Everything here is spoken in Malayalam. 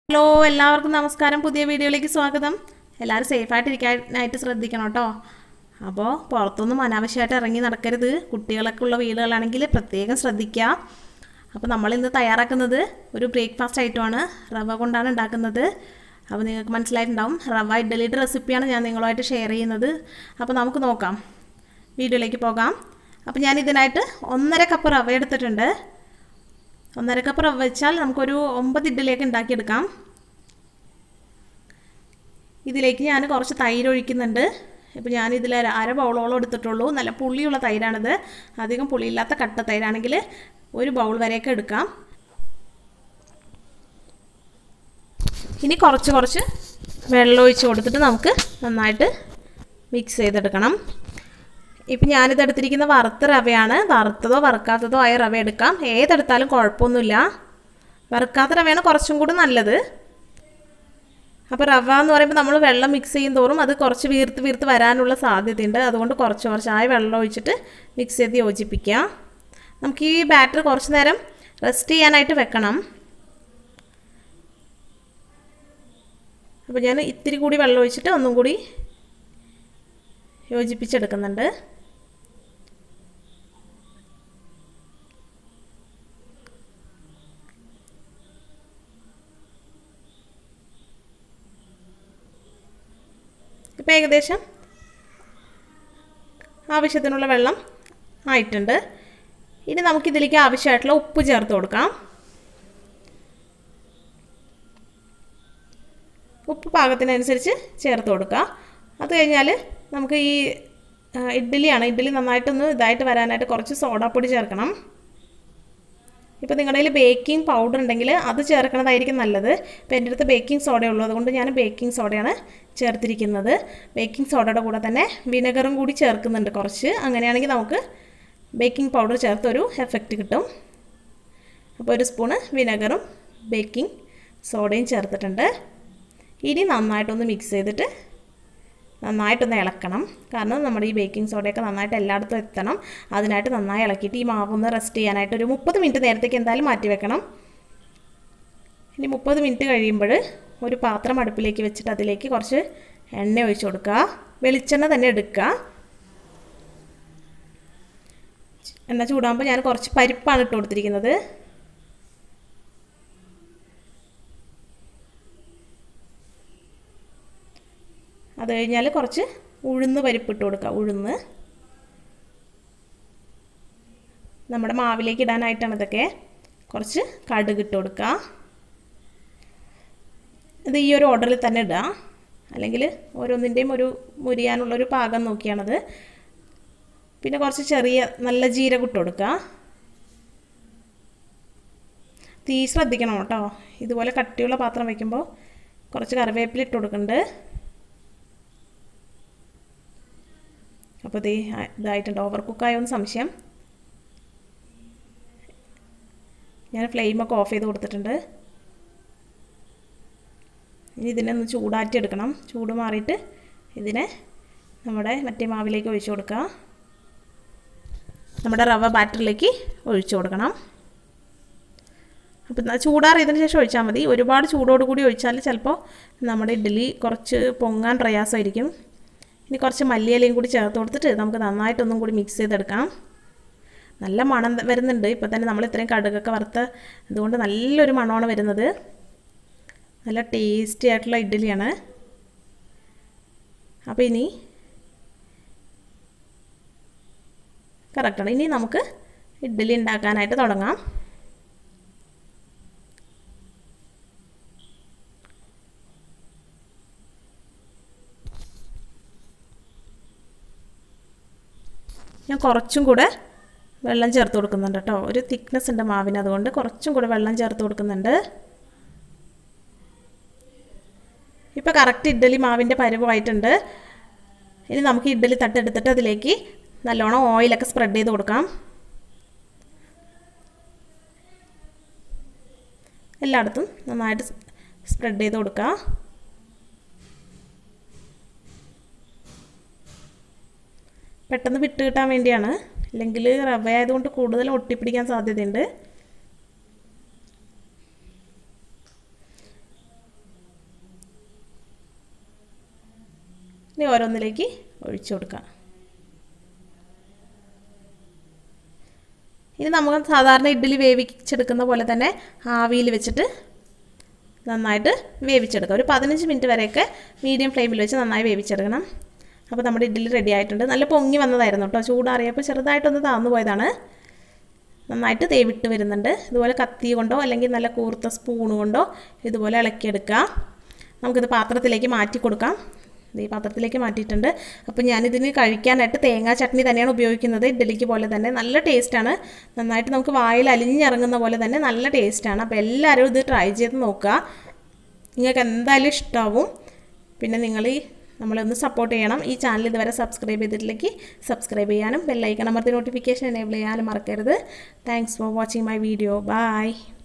ഹലോ എല്ലാവർക്കും നമസ്കാരം പുതിയ വീഡിയോയിലേക്ക് സ്വാഗതം എല്ലാവരും സേഫായിട്ട് ഇരിക്കാനായിട്ട് ശ്രദ്ധിക്കണം കേട്ടോ അപ്പോൾ പുറത്തൊന്നും അനാവശ്യമായിട്ട് ഇറങ്ങി നടക്കരുത് കുട്ടികളൊക്കെ ഉള്ള വീടുകളാണെങ്കിൽ പ്രത്യേകം ശ്രദ്ധിക്കുക അപ്പോൾ നമ്മൾ ഇന്ന് തയ്യാറാക്കുന്നത് ഒരു ബ്രേക്ക്ഫാസ്റ്റ് ഐറ്റമാണ് റവ കൊണ്ടാണ് ഉണ്ടാക്കുന്നത് അപ്പോൾ നിങ്ങൾക്ക് മനസ്സിലായിട്ടുണ്ടാവും റവ ഇഡ്ഡലിയുടെ റെസിപ്പിയാണ് ഞാൻ നിങ്ങളുമായിട്ട് ഷെയർ ചെയ്യുന്നത് അപ്പോൾ നമുക്ക് നോക്കാം വീഡിയോയിലേക്ക് പോകാം അപ്പോൾ ഞാൻ ഇതിനായിട്ട് ഒന്നര കപ്പ് റവ എടുത്തിട്ടുണ്ട് ഒന്നര കപ്പ് റവ വെച്ചാൽ നമുക്കൊരു ഒമ്പത് ഇഡ്ഡലിയൊക്കെ ഉണ്ടാക്കിയെടുക്കാം ഇതിലേക്ക് ഞാൻ കുറച്ച് തൈര് ഒഴിക്കുന്നുണ്ട് ഇപ്പോൾ ഞാൻ ഇതിൽ അര ബൗളോളം എടുത്തിട്ടുള്ളൂ നല്ല പുളിയുള്ള തൈരാണിത് അധികം പുളിയില്ലാത്ത കട്ട തൈരാണെങ്കിൽ ഒരു ബൗൾ വരെയൊക്കെ എടുക്കാം ഇനി കുറച്ച് കുറച്ച് വെള്ളം ഒഴിച്ച് കൊടുത്തിട്ട് നമുക്ക് നന്നായിട്ട് മിക്സ് ചെയ്തെടുക്കണം ഇപ്പം ഞാനിത് എടുത്തിരിക്കുന്ന വറുത്ത റവയാണ് വറുത്തതോ വറുക്കാത്തതോ ആയ റവ എടുക്കാം ഏതെടുത്താലും കുഴപ്പമൊന്നുമില്ല വറുക്കാത്ത റവയാണ് കുറച്ചും കൂടി നല്ലത് അപ്പോൾ റവ എന്ന് പറയുമ്പോൾ നമ്മൾ വെള്ളം മിക്സ് ചെയ്യും തോറും അത് കുറച്ച് വീർത്ത് വീർത്ത് വരാനുള്ള സാധ്യതയുണ്ട് അതുകൊണ്ട് കുറച്ച് കുറച്ചായി വെള്ളം ഒഴിച്ചിട്ട് മിക്സ് ചെയ്ത് യോജിപ്പിക്കുക നമുക്ക് ഈ ബാറ്റർ കുറച്ച് നേരം റെസ്റ്റ് ചെയ്യാനായിട്ട് വെക്കണം അപ്പോൾ ഞാൻ ഇത്തിരി കൂടി വെള്ളം ഒഴിച്ചിട്ട് ഒന്നും കൂടി യോജിപ്പിച്ചെടുക്കുന്നുണ്ട് ഇപ്പം ഏകദേശം ആവശ്യത്തിനുള്ള വെള്ളം ആയിട്ടുണ്ട് ഇനി നമുക്കിതിലേക്ക് ആവശ്യമായിട്ടുള്ള ഉപ്പ് ചേർത്ത് കൊടുക്കാം ഉപ്പ് പാകത്തിനനുസരിച്ച് ചേർത്ത് കൊടുക്കുക അത് കഴിഞ്ഞാൽ നമുക്ക് ഈ ഇഡ്ഡലിയാണ് ഇഡ്ഡലി നന്നായിട്ടൊന്ന് ഇതായിട്ട് വരാനായിട്ട് കുറച്ച് സോഡാപ്പൊടി ചേർക്കണം ഇപ്പോൾ നിങ്ങളുടെ കയ്യിൽ ബേക്കിംഗ് പൗഡർ ഉണ്ടെങ്കിൽ അത് ചേർക്കണതായിരിക്കും നല്ലത് ഇപ്പോൾ എൻ്റെ അടുത്ത് ബേക്കിംഗ് സോഡ ഉള്ളൂ അതുകൊണ്ട് ഞാൻ ബേക്കിംഗ് സോഡയാണ് ചേർത്തിരിക്കുന്നത് ബേക്കിംഗ് സോഡയുടെ കൂടെ തന്നെ വിനെഗറും കൂടി ചേർക്കുന്നുണ്ട് കുറച്ച് അങ്ങനെയാണെങ്കിൽ നമുക്ക് ബേക്കിംഗ് പൗഡർ ചേർത്തൊരു എഫക്റ്റ് കിട്ടും അപ്പോൾ ഒരു സ്പൂണ് വിനെഗറും ബേക്കിംഗ് സോഡയും ചേർത്തിട്ടുണ്ട് ഇനി നന്നായിട്ടൊന്ന് മിക്സ് ചെയ്തിട്ട് നന്നായിട്ടൊന്ന് ഇളക്കണം കാരണം നമ്മുടെ ഈ ബേക്കിംഗ് സോഡയൊക്കെ നന്നായിട്ട് എല്ലായിടത്തും എത്തണം അതിനായിട്ട് നന്നായി ഇളക്കിയിട്ട് ഈ മാവ് ഒന്ന് റെസ്റ്റ് ചെയ്യാനായിട്ട് ഒരു മുപ്പത് മിനിറ്റ് നേരത്തേക്ക് എന്തായാലും മാറ്റി വെക്കണം ഇനി മുപ്പത് മിനിറ്റ് കഴിയുമ്പോൾ ഒരു പാത്രം അടുപ്പിലേക്ക് വെച്ചിട്ട് അതിലേക്ക് കുറച്ച് എണ്ണ ഒഴിച്ച് കൊടുക്കുക വെളിച്ചെണ്ണ തന്നെ എടുക്കുക എണ്ണ ചൂടാകുമ്പോൾ ഞാൻ കുറച്ച് പരിപ്പാണ് ഇട്ട് കൊടുത്തിരിക്കുന്നത് അത് കഴിഞ്ഞാൽ കുറച്ച് ഉഴുന്ന് പരിപ്പ് ഇട്ട് കൊടുക്കുക ഉഴുന്ന് നമ്മുടെ മാവിലേക്ക് ഇടാനായിട്ടാണ് ഇതൊക്കെ കുറച്ച് കടുക് ഇട്ട് കൊടുക്കുക ഇത് ഈ ഒരു ഓർഡറിൽ തന്നെ ഇടുക അല്ലെങ്കിൽ ഓരോന്നിൻ്റെയും ഒരു മുരിയാനുള്ളൊരു പാകം നോക്കിയാണത് പിന്നെ കുറച്ച് ചെറിയ നല്ല ജീരകം ഇട്ട് കൊടുക്കുക തീ ശ്രദ്ധിക്കണം കേട്ടോ ഇതുപോലെ കട്ടിയുള്ള പാത്രം വയ്ക്കുമ്പോൾ കുറച്ച് കറിവേപ്പില ഇട്ട് കൊടുക്കുന്നുണ്ട് അപ്പോൾ ഇത് ഇതായിട്ടുണ്ട് ഓവർ കുക്കായോന്ന് സംശയം ഞാൻ ഫ്ലെയിമൊക്കെ ഓഫ് ചെയ്ത് കൊടുത്തിട്ടുണ്ട് ഇനി ഇതിനെ ഒന്ന് ചൂടാറ്റി എടുക്കണം ചൂട് മാറിയിട്ട് ഇതിനെ നമ്മുടെ മറ്റേ മാവിലേക്ക് ഒഴിച്ചു കൊടുക്കുക നമ്മുടെ റവ ബാറ്ററിലേക്ക് ഒഴിച്ചു കൊടുക്കണം അപ്പം ചൂടാറിയതിന് ശേഷം ഒഴിച്ചാൽ മതി ഒരുപാട് ചൂടോട് കൂടി ഒഴിച്ചാൽ ചിലപ്പോൾ നമ്മുടെ ഇഡ്ഡലി കുറച്ച് പൊങ്ങാൻ പ്രയാസമായിരിക്കും ഇനി കുറച്ച് മല്ലിയിലയും കൂടി ചേർത്ത് കൊടുത്തിട്ട് നമുക്ക് നന്നായിട്ടൊന്നും കൂടി മിക്സ് ചെയ്തെടുക്കാം നല്ല മണം വരുന്നുണ്ട് ഇപ്പോൾ തന്നെ നമ്മൾ ഇത്രയും കടുകൊക്കെ വറുത്ത് അതുകൊണ്ട് നല്ലൊരു മണമാണ് വരുന്നത് നല്ല ടേസ്റ്റി ആയിട്ടുള്ള ഇഡ്ഡലിയാണ് അപ്പോൾ ഇനി കറക്റ്റാണ് ഇനി നമുക്ക് ഇഡ്ഡലി ഉണ്ടാക്കാനായിട്ട് തുടങ്ങാം ഞാൻ കുറച്ചും കൂടെ വെള്ളം ചേർത്ത് കൊടുക്കുന്നുണ്ട് കേട്ടോ ഒരു തിക്നെസ് ഉണ്ട് മാവിന് അതുകൊണ്ട് കുറച്ചും കൂടെ വെള്ളം ചേർത്ത് കൊടുക്കുന്നുണ്ട് ഇപ്പോൾ കറക്റ്റ് ഇഡ്ഡലി മാവിൻ്റെ പരുവമായിട്ടുണ്ട് ഇനി നമുക്ക് ഇഡ്ഡലി തട്ടെടുത്തിട്ട് അതിലേക്ക് നല്ലോണം ഓയിലൊക്കെ സ്പ്രെഡ് ചെയ്ത് കൊടുക്കാം എല്ലായിടത്തും നന്നായിട്ട് സ്പ്രെഡ് ചെയ്ത് കൊടുക്കുക പെട്ടെന്ന് വിട്ട് കിട്ടാൻ വേണ്ടിയാണ് അല്ലെങ്കിൽ റവ ആയതുകൊണ്ട് കൂടുതൽ ഒട്ടിപ്പിടിക്കാൻ സാധ്യതയുണ്ട് ഇനി ഓരോന്നിലേക്ക് ഒഴിച്ചു കൊടുക്കാം ഇനി നമുക്ക് സാധാരണ ഇഡ്ഡലി വേവിച്ചെടുക്കുന്ന പോലെ തന്നെ ആവിയിൽ വെച്ചിട്ട് നന്നായിട്ട് വേവിച്ചെടുക്കാം ഒരു പതിനഞ്ച് മിനിറ്റ് വരെയൊക്കെ മീഡിയം ഫ്ലെയിമിൽ വെച്ച് നന്നായി വേവിച്ചെടുക്കണം അപ്പോൾ നമ്മുടെ ഇഡ്ഡലി റെഡി ആയിട്ടുണ്ട് നല്ല പൊങ്ങി വന്നതായിരുന്നു കേട്ടോ ചൂടാറിയപ്പോൾ ചെറുതായിട്ടൊന്ന് താന്നു പോയതാണ് നന്നായിട്ട് തേവിട്ട് വരുന്നുണ്ട് ഇതുപോലെ കത്തി കൊണ്ടോ അല്ലെങ്കിൽ നല്ല കൂർത്ത സ്പൂൺ കൊണ്ടോ ഇതുപോലെ ഇളക്കിയെടുക്കുക നമുക്കിത് പാത്രത്തിലേക്ക് മാറ്റി കൊടുക്കാം ഈ പാത്രത്തിലേക്ക് മാറ്റിയിട്ടുണ്ട് അപ്പോൾ ഞാനിതിന് കഴിക്കാനായിട്ട് തേങ്ങാ ചട്നി തന്നെയാണ് ഉപയോഗിക്കുന്നത് ഇഡ്ഡലിക്ക് പോലെ തന്നെ നല്ല ടേസ്റ്റാണ് നന്നായിട്ട് നമുക്ക് വായിൽ അലിഞ്ഞിറങ്ങുന്ന പോലെ തന്നെ നല്ല ടേസ്റ്റാണ് അപ്പോൾ എല്ലാവരും ഇത് ട്രൈ ചെയ്ത് നോക്കുക നിങ്ങൾക്ക് എന്തായാലും ഇഷ്ടമാവും പിന്നെ നിങ്ങൾ ഈ നമ്മളെ ഒന്ന് സപ്പോർട്ട് ചെയ്യണം ഈ ചാനൽ ഇതുവരെ സബ്സ്ക്രൈബ് ചെയ്തിട്ടില്ലെങ്കിൽ സബ്സ്ക്രൈബ് ചെയ്യാനും ബെല്ലൈക്കൺ അമർത്തി നോട്ടിഫിക്കേഷൻ എനേബിൾ ചെയ്യാനും മറക്കരുത് thanks for watching my video by